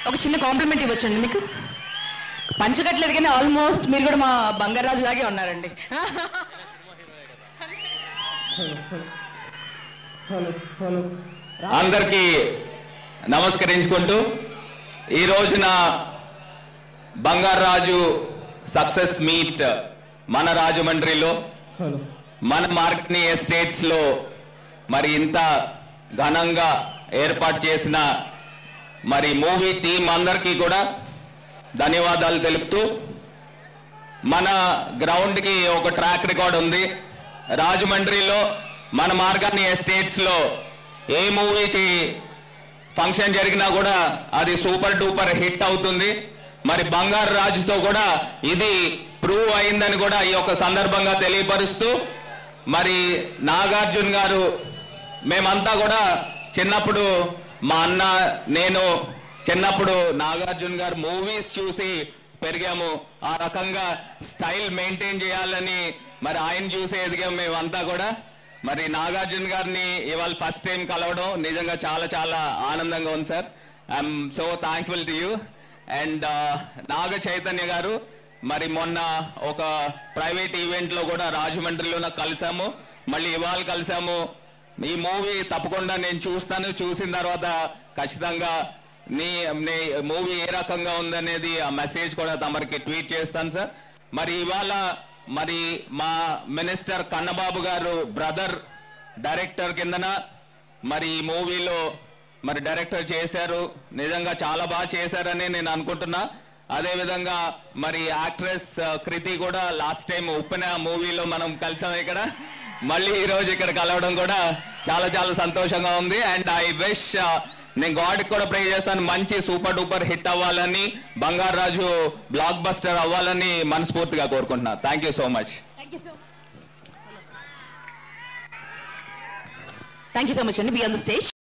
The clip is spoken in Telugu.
ఒక చిన్న కాంప్లిమెంట్ ఇవ్వచ్చండి మీకు పంచకట్లేదు కానీ ఆల్మోస్ట్ మీరు కూడా మా బంగారాజు లాగే ఉన్నారండి హలో హలో అందరికీ నమస్కరించుకుంటూ ఈ రోజున బంగారాజు సక్సెస్ మీట్ మన రాజమండ్రిలో హలో మన మార్కెట్ని ఎస్టేట్స్ లో మరి ఇంత ఘనంగా ఏర్పాటు చేసిన మరి మూవీ టీం అందరికీ కూడా ధన్యవాదాలు తెలుపుతూ మన గ్రౌండ్ కి ఒక ట్రాక్ రికార్డ్ ఉంది రాజమండ్రిలో మన మార్గాన్ని ఎస్టేట్స్ లో ఏ మూవీ ఫంక్షన్ జరిగినా కూడా అది సూపర్ డూపర్ హిట్ అవుతుంది మరి బంగారు రాజుతో కూడా ఇది ప్రూవ్ అయిందని కూడా ఈ యొక్క సందర్భంగా తెలియపరుస్తూ మరి నాగార్జున గారు మేమంతా కూడా చిన్నప్పుడు మా అన్న నేను చిన్నప్పుడు నాగార్జున గారు మూవీస్ చూసి పెరిగాము ఆ రకంగా స్టైల్ మెయింటైన్ చేయాలని మరి ఆయన చూసి ఎదిగాము మేమంతా కూడా మరి నాగార్జున గారిని ఇవాళ ఫస్ట్ టైం కలవడం నిజంగా చాలా చాలా ఆనందంగా ఉంది sir I'm so thankful to you and Naga Chaitanya garu మరి మొన్న ఒక ప్రైవేట్ ఈవెంట్ లో కూడా రాజమండ్రిలో నాకు కలిసాము మళ్ళీ ఇవాళ కలిసాము ఈ మూవీ తప్పకుండా నేను చూస్తాను చూసిన తర్వాత ఖచ్చితంగా నీ నీ మూవీ ఏ రకంగా ఉందనేది ఆ మెసేజ్ కూడా తమరికి ట్వీట్ చేస్తాను సార్ మరి ఇవాళ మరి మా మినిస్టర్ కన్నబాబు గారు బ్రదర్ డైరెక్టర్ కిందన మరి ఈ మూవీలో మరి డైరెక్టర్ చేశారు నిజంగా చాలా బాగా చేశారని నేను అనుకుంటున్నా అదే విధంగా మరి యాక్ట్రెస్ కృతి కూడా లాస్ట్ టైం ఉప్పెన మూవీలో మనం కలిసాం ఇక్కడ మళ్ళీ ఈ రోజు ఇక్కడ కలవడం కూడా చాలా చాలా సంతోషంగా ఉంది అండ్ ఐ విష్ నేను గాడ్ కూడా ప్రే చేస్తాను మంచి సూపర్ డూపర్ హిట్ అవ్వాలని బంగారు రాజు బ్లాక్ బస్టర్ అవ్వాలని మనస్ఫూర్తిగా కోరుకుంటున్నా thank you so much thank you so much అండి బి ఆన్ ద స్టేజ్